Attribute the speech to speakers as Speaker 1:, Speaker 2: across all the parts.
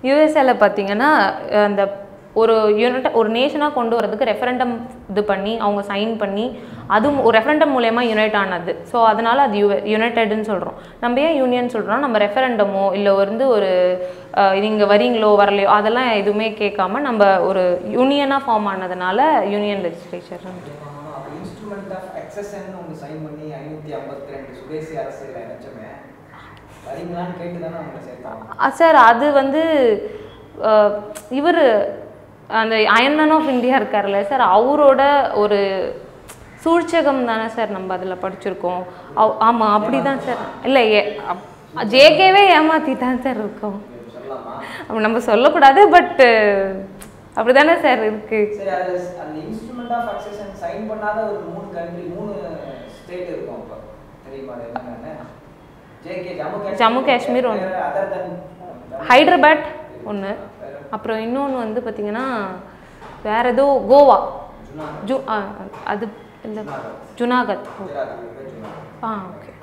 Speaker 1: யூஎஸ்ஏல பார்த்தீங்கன்னா அந்த ஒரு யூனிட் ஒரு நேஷனாக கொண்டு வரதுக்கு ரெஃபரண்டம் இது பண்ணி அவங்க சைன் பண்ணி அது மு- ஒரு ரெஃபரண்டம் மூலயமா யுனைட் ஆனது ஸோ அதனால அது யூ யுனைடெட்னு சொல்கிறோம் நம்ம ஏன் யூனியன் சொல்கிறோம் நம்ம ரெஃபரண்டமோ இல்லை வந்து ஒரு நீங்கள் வரீங்களோ வரலையோ அதெல்லாம் எதுவுமே கேட்காம நம்ம ஒரு யூனியனாக ஃபார்ம் ஆனதுனால யூனியன் லெஜிஸ்லேச்சர்
Speaker 2: அப்போ இன்ஸ்ட்ருமெண்ட் ஆஃப் எக்ஸசன் ஒன்று சைன் பண்ணி ஐநூற்றி ஐம்பத்தி ரெண்டு சுதேசி அரசியல் நினைச்சோமே வரீங்களான்னு கேட்டு தானே அவங்களை சேர்த்தாங்க
Speaker 1: சார் அது வந்து இவர் அந்த அயன்மேன் ஆஃப் இந்தியா இருக்கார்ல சார் அவரோட ஒரு சூழ்ச்சகம் தானே சார் நம்ம அதில் படிச்சிருக்கோம் அவ் ஆமாம் அப்படி தான் சார் இல்லை ஏ ஜேகேவே ஏமாற்றி தான் சார் இருக்கோம்
Speaker 2: இது சொல்லலாமா
Speaker 1: அப்ப நம்ம சொல்லக்கூடாது பட்டு அப்படி தானே சார் இருக்குது
Speaker 2: சரி அது அந்த இன்ஸ்ட்ருமெண்ட் ஆஃப் எக்ஸசன் சைன் பண்ணாத ஒரு மூணு கண்ட்ரி மூணு ஸ்டேட் இருக்கும் அப்போ தெரியுமா அது என்னன்னு ஜேகே ஜம்மு காஷ்மீர்
Speaker 1: ஜம்மு காஷ்மீர் ஒண்ணு.
Speaker 2: அதர் தென்
Speaker 1: ஹைதராபாத் ஒன்று அப்புறம் இன்னொன்று வந்து பார்த்தீங்கன்னா வேற ஏதோ கோவா ஜூ ஆ, அது இல்லை ஜுனாகத் ஆ okay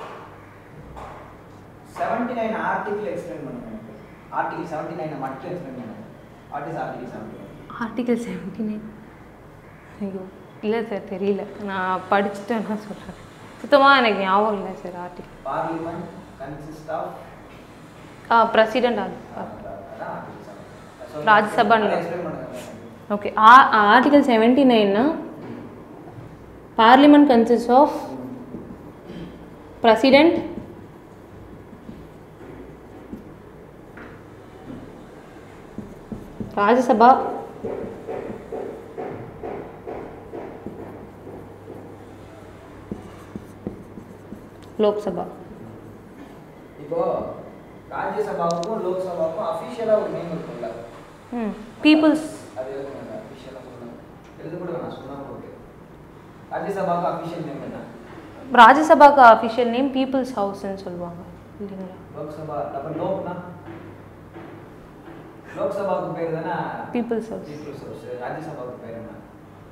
Speaker 2: seventy nine article explain பண்ணுங்க எனக்கு ஆர்டிகிள் செவன்டி நைனை மட்டும் எக்ஸ்பிளைன் பண்ணுங்க what is article seventy nine
Speaker 1: article seventy nine ஐயோ இல்லை சார் தெரியல நான் படிச்சுட்டு நான் சொல்கிறேன் சுத்தமாக எனக்கு ஞாபகம் இல்லை sir article
Speaker 2: parliament consist of
Speaker 1: ஆ பிரசிடென்ட் ஆ
Speaker 2: அதான் ஆர்டிகிள் செவன்டி
Speaker 1: ராஜ்யசபான்னு
Speaker 2: எக்ஸ்பிளைன் பண்ணுங்க
Speaker 1: ஓகே ஆர்டிகல் செவன்டி நைன்னா parliament consist of president Rajya Sabha Lok Sabha
Speaker 2: இப்போ ராஜ்யசபாவுக்கும் லோக்சபாவுக்கும் அஃபிஷியலா ஒரு நேம் இருக்கும்ல
Speaker 1: ம் பீப்புள்ஸ்
Speaker 2: அது எழுதுங்க அஃபிஷியலா சொல்லுங்க எழுத கூட வேணாம் சொன்னா ஓகே ராஜ்யசபாவுக்கு அஃபிஷியல் நேம் என்ன
Speaker 1: ராஜ்யசபாக்கு அஃபிஷியல் நேம் பீப்புள்ஸ் ஹவுஸ்ன்னு சொல்லுவாங்க இல்லைங்களா
Speaker 2: லோக்சபா அப்ப லோக்னா லோக்சபாவுக்கு பேர் தானே
Speaker 1: பீப்புள்ஸ் ஹவுஸ்
Speaker 2: பீப்புள்ஸ் ஹவுஸ் ராஜ்யசபாவுக்கு பேர் என்ன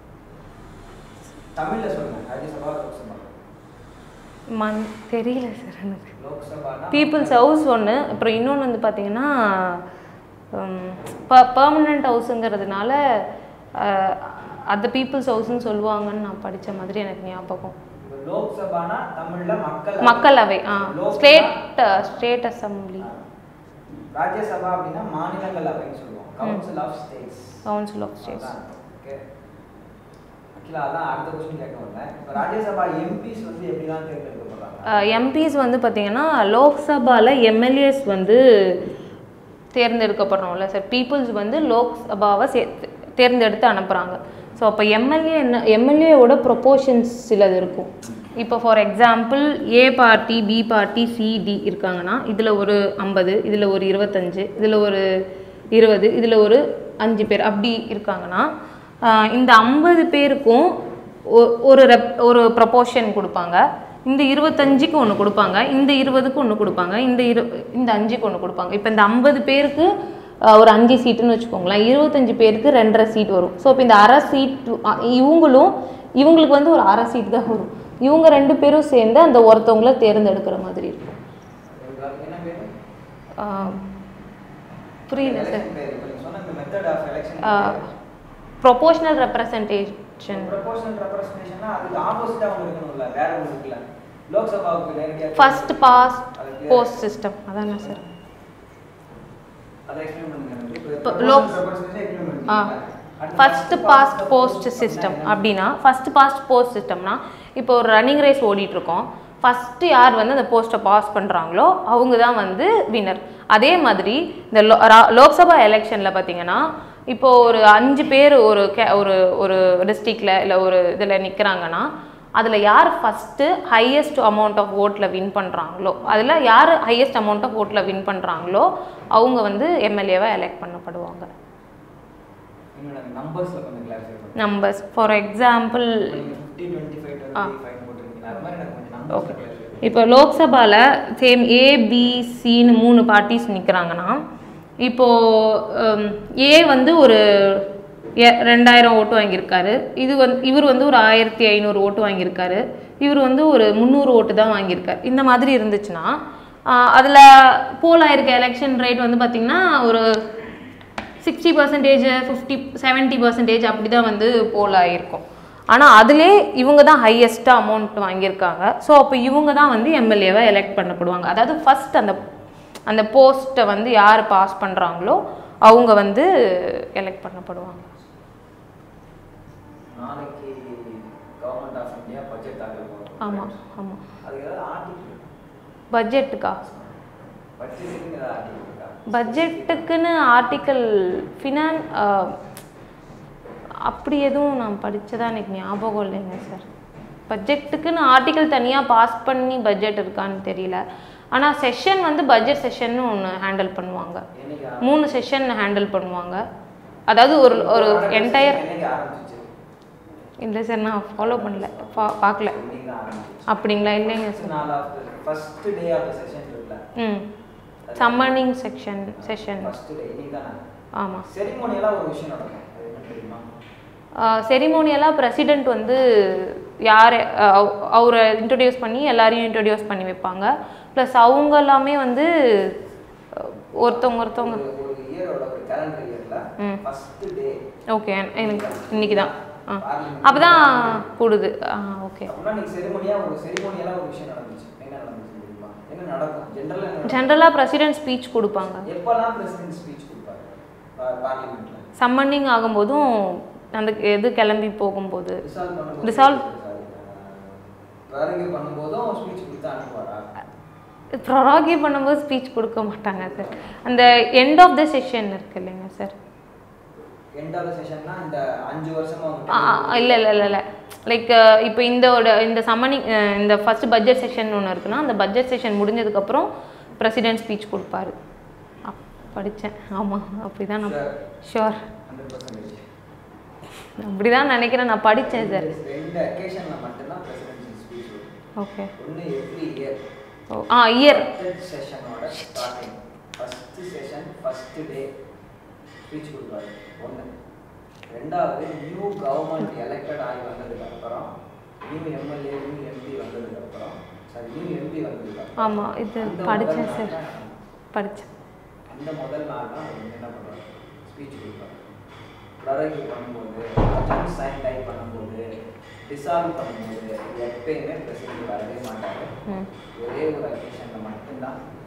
Speaker 2: தமிழ்ல சொல்லுங்க ராஜ்யசபா லோக்சபா
Speaker 1: மன் தெரியல சார் எனக்கு
Speaker 2: லோக்சபானா
Speaker 1: பீப்புள்ஸ் ஹவுஸ் ஒன்று அப்புறம் இன்னொன்று வந்து பார்த்தீங்கன்னா பர்மனண்ட் ஹவுஸுங்கிறதுனால அந்த பீப்புள்ஸ் ஹவுஸ்னு சொல்லுவாங்கன்னு நான் படித்த மாதிரி எனக்கு ஞாபகம்
Speaker 2: இப்ப லோக்சபானா தமிழ்ல மக்கள்
Speaker 1: மக்களவை ஆ
Speaker 2: லோக்னா-
Speaker 1: ஸ்டேட் ஸ்டேட் அசம்பிளி
Speaker 2: ராஜ்யசபா அப்படின்னா மாநிலங்களவைன்னு சொல்லுவோம் council of states
Speaker 1: council of states
Speaker 2: okay ஆக்சுவலாக அதான் அடுத்த கொஸ்டின் கேட்க வந்தேன் இப்போ ராஜ்யசபா எம்பிஸ் வந்து எப்படிலாம் தேர்ந்தெடுக்கப்படுறாங்க
Speaker 1: எம்பிஸ் வந்து பார்த்தீங்கன்னா லோக்சபாவில் எம்எல்ஏஸ் வந்து தேர்ந்தெடுக்கப்படுறோம்ல சார் பீப்புள்ஸ் வந்து லோக்சபாவை சே தேர்ந்தெடுத்து அனுப்புகிறாங்க ஸோ அப்போ எம்எல்ஏ என்ன எம்எல்ஏவோட ப்ரொப்போர்ஷன்ஸ் சிலது இருக்கும் இப்போ for example A party B party C D இருக்காங்கன்னா இதில் ஒரு ஐம்பது இதில் ஒரு இருபத்தஞ்சு இதில் ஒரு இருபது இதில் ஒரு அஞ்சு பேர் அப்படி இருக்காங்கன்னா ஆஹ் இந்த ஐம்பது பேருக்கும் ஒ- ஒரு ரெப் ஒரு ப்ரப்போர்ஷன் கொடுப்பாங்க இந்த இருபத்தஞ்சுக்கு ஒன்று கொடுப்பாங்க இந்த இருபதுக்கு ஒன்று கொடுப்பாங்க இந்த இரு இந்த அஞ்சுக்கு ஒன்று கொடுப்பாங்க இப்போ இந்த ஐம்பது பேருக்கு ஆஹ், ஒரு அஞ்சு சீட்டுன்னு வச்சுக்கோங்களேன் இருபத்தஞ்சு பேருக்கு ரெண்டரை சீட் வரும் ஸோ இப்போ இந்த அரை சீட் இவங்களும் இவங்களுக்கு வந்து ஒரு அரை சீட் தான் வரும் இவங்க ரெண்டு பேரும் சேர்ந்து அந்த ஒருத்தவங்கள தேர்ந்தெடுக்கிற மாதிரி இருக்கும்
Speaker 2: உங்களுக்கு என்ன பேர்
Speaker 1: ஆஹ், புரியல சார்
Speaker 2: எலெக்ஷன் பேர் இப்போ நீங்கள் சொன்ன இந்த method of election
Speaker 1: proportional representation
Speaker 2: proportional ரெப்ரஸன்டேஷனா அதுக்கு ஆப்போசிட்டா ஒன்று இருக்கணும்ல வேற ஒன்று இருக்குல்ல லோக்சபாவுக்கு நேரடியாக
Speaker 1: ஃபர்ஸ்ட் பாஸ்ட் போஸ்ட் சிஸ்டம் அதானே சார்
Speaker 2: அதை எக்ஸ்பிளைன் பண்ணுங்க எனக்கு. இப்போ
Speaker 1: இப்போ
Speaker 2: proportional
Speaker 1: லோக்-
Speaker 2: representation explain
Speaker 1: ஆ
Speaker 2: பண்ணிட்டீங்க. அடுத்து
Speaker 1: first
Speaker 2: first
Speaker 1: past
Speaker 2: past
Speaker 1: post
Speaker 2: post
Speaker 1: system
Speaker 2: அப்படின்னா
Speaker 1: அப்படின்னா ஃபர்ஸ்ட் பாஸ்ட் போஸ்ட் சிஸ்டம்னா இப்போ ஒரு ரன்னிங் ரேஸ் ஓடிட்டு இருக்கோம் ஃபஸ்ட்டு யார் வந்து அந்த போஸ்ட்டை பாஸ் பண்ணுறாங்களோ அவங்க தான் வந்து வின்னர் அதே மாதிரி இந்த லோ- ரா- லோக்சபா எலெக்ஷனில் பார்த்தீங்கன்னா இப்போ ஒரு அஞ்சு பேர் ஒரு கே ஒரு ஒரு டிஸ்ட்ரிக்டில் இல்லை ஒரு இதில் நிற்கிறாங்கன்னா அதில் யார் ஃபஸ்ட்டு ஹையஸ்ட் அமௌண்ட் ஆஃப் ஓட்டில் வின் பண்ணுறாங்களோ அதில் யார் ஹையஸ்ட் அமௌண்ட் ஆஃப் ஓட்டில் வின் பண்ணுறாங்களோ அவங்க வந்து எம்எல்ஏவை எலெக்ட் பண்ணப்படுவாங்க
Speaker 2: இன்னும் எனக்கு நம்பர்ஸ்ல கொஞ்சம் கிளாரிஃபை பண்ணுங்க
Speaker 1: நம்பர்ஸ் ஃபார் எக்ஸாம்பிள்
Speaker 2: இப்போ நீங்க 50 25
Speaker 1: ஆ.
Speaker 2: 25 போட்டிருக்கீங்க அது மாதிரி எனக்கு கொஞ்சம்
Speaker 1: ஓகே
Speaker 2: நம்பர்ஸ்ல கிளாரிஃபை
Speaker 1: இப்போ லோக்சபாவில் சேம் ஏபிசின்னு மூணு பார்ட்டிஸ் நிற்கிறாங்கன்னா இப்போது ஏ வந்து ஒரு எ- ரெண்டாயிரம் ஓட்டு வாங்கியிருக்காரு இது வந்து இவர் வந்து ஒரு ஆயிரத்தி ஐநூறு ஓட்டு வாங்கியிருக்காரு இவர் வந்து ஒரு முந்நூறு ஓட்டு தான் வாங்கியிருக்காரு இந்த மாதிரி இருந்துச்சுன்னா அதில் போல் ஆயிருக்க எலெக்ஷன் ரேட் வந்து பார்த்திங்கன்னா ஒரு sixty percentage fifty seventy percentage அப்படி தான் வந்து போல் ஆகிருக்கும் ஆனால் அதிலே இவங்க தான் ஹையஸ்ட்டாக அமௌண்ட் வாங்கியிருக்காங்க ஸோ அப்போ இவங்க தான் வந்து எம்எல்ஏவை எலெக்ட் பண்ணப்படுவாங்க அதாவது ஃபர்ஸ்ட் அந்த அந்த போஸ்ட்டை வந்து யார் பாஸ் பண்ணுறாங்களோ அவங்க வந்து எலெக்ட் பண்ணப்படுவாங்க
Speaker 2: நாளைக்கு கவர்மெண்ட் ஆஃப் இந்தியா பட்ஜெட் தாக்கல் பண்ணுவோம்
Speaker 1: ஆமாம் ஆமாம்
Speaker 2: அதுக்கு ஏதாவது ஆர்டிகல்
Speaker 1: பட்ஜெட்டுக்கா
Speaker 2: பட்ஜெட்டுக்கு ஏதாவது ஆர்டிகல் இருக்கா
Speaker 1: பட்ஜெட்டுக்குன்னு ஆர்டிக்கல் ஃபினான் அப்படி எதுவும் நான் படித்ததா எனக்கு ஞாபகம் இல்லைங்க சார் பட்ஜெட்டுக்குன்னு ஆர்டிக்கல் தனியாக பாஸ் பண்ணி பட்ஜெட் இருக்கான்னு தெரியல ஆனால் செஷன் வந்து பட்ஜெட் செஷன்னு ஒன்று ஹேண்டில் பண்ணுவாங்க
Speaker 2: என்னைக்கு
Speaker 1: மூணு செஷன் ஹேண்டில் பண்ணுவாங்க அதாவது ஒரு ஒரு என்டையர்
Speaker 2: என்னைக்கு ஆரம்பிச்சிச்சு
Speaker 1: இல்லை சார் நான் ஃபாலோ பண்ணல பா பார்க்கல
Speaker 2: இன்னைக்கு தான் ஆரம்பிச்சிச்சு
Speaker 1: அப்படிங்களா இல்லைங்க
Speaker 2: ஃபர்ஸ்ட் நாள் of first day of the session இருக்குல்ல
Speaker 1: ம் summoning section session
Speaker 2: first day இன்னைக்கு தானே
Speaker 1: ஆமாம்
Speaker 2: செரிமோனியெல்லாம் ஒரு விஷயம் நடக்கும் அது என்ன தெரியுமா
Speaker 1: செரிமோனியலாக பிரசிடெண்ட் வந்து யார் அவரை இன்ட்ரடியூஸ் பண்ணி எல்லாரையும் இன்ட்ரடியூஸ் பண்ணி வைப்பாங்க ப்ளஸ் அவங்க எல்லாமே வந்து அஹ், ஒருத்தவங்க ஒருத்தவங்க
Speaker 2: ஒரு ஒரு இயரோட ஒரு கேலண்டர் இயர்ல
Speaker 1: ம்.
Speaker 2: ஃபர்ஸ்ட் டே
Speaker 1: ஓகே எனக்கு இன்னைக்கு தான் ஆ அப்போ தான் கூடுது ஆ ஓகே
Speaker 2: அப்படின்னா நீங்க செரிமோனியா ஒரு செரிமோனியெல்லாம் ஒரு விஷயம் நடந்துச்சு என்ன நடந்துச்சு தெரியுமா என்ன நடக்கும் ஜென்ரலா என்ன நடக்கும்?
Speaker 1: ஜென்ரலாக பிரசிடெண்ட் ஸ்பீச் கொடுப்பாங்க
Speaker 2: எப்பெல்லாம் பிரசிடென்ட் ஸ்பீச் கொடுப்பாரு பார்லிமெண்ட்ல
Speaker 1: சம்மர்னிங் ஆகும்போதும் அந்த எது கிளம்பி போகும்போது
Speaker 2: ரிசால்வ் பண்ணும்போது
Speaker 1: Dissolve.
Speaker 2: வேறங்க பண்ணும்போதும் ஸ்பீச் கொடுத்து அனுப்புவாரா
Speaker 1: ப்ரொராகி பண்ணும்போது ஸ்பீச் கொடுக்க மாட்டாங்க சார் அந்த எண்ட் ஆஃப் த செஷன் இருக்கு இல்லைங்க சார்
Speaker 2: எண்ட் ஆஃப் செஷன்னா இந்த அஞ்சு வருஷமா
Speaker 1: இல்லை இல்லை இல்லை இல்லை லைக் இப்போ இந்த இந்த சம்மனிங் இந்த ஃபர்ஸ்ட் பட்ஜெட் செஷன் ஒன்று இருக்குன்னா அந்த பட்ஜெட் செஷன் முடிஞ்சதுக்கப்புறம் பிரசிடென்ட் ஸ்பீச் கொடுப்பாரு அப் படித்தேன் ஆமாம் அப்படி தான் நான் ஷுவர்
Speaker 2: ஹண்ட்ரட் பர்சன்டேஜ்
Speaker 1: அப்படி தான் நினைக்கிறேன் நான் படித்தேன் சார்
Speaker 2: ரெண்டு அக்கேஷன்ல மட்டும்தான் பிரசிடென்ட் ஸ்பீச் வரும்
Speaker 1: ஓகே
Speaker 2: ஒன்று எவ்ரி இயர்
Speaker 1: ஓ ஆ இயர்
Speaker 2: பட்ஜெட் செஷனோட starting first session first day speech கொடுப்பாரு ஒன்று ரெண்டாவது நியூ கவர்மெண்ட் எலெக்டட் ஆகி வந்ததுக்கு அப்புறம் நியூ எம்எல்ஏ நியூ எம்பி வந்ததுக்கு அப்புறம் சாரி நியூ எம்பி வந்ததுக்கு அப்புறம்
Speaker 1: ஆமாம் இது
Speaker 2: அந்த
Speaker 1: படித்தேன்
Speaker 2: முதல்
Speaker 1: சார்
Speaker 2: நாள் தான்
Speaker 1: படித்தேன்
Speaker 2: அந்த முதல் நாள் தான் அவர் வந்து என்ன பண்ணுவார் ஸ்பீச் கொடுப்பார் ப்ரொரைக்கு பண்ணும்போது அஜன் சைன் டைப் பண்ணும்போது டிசால்வ் பண்ணும்போது இது எப்பயுமே பிரசிடென்ட் வரவே மாட்டார்
Speaker 1: ம்
Speaker 2: ஒரே ஒரு அக்கேஷனில் மட்டும்தான்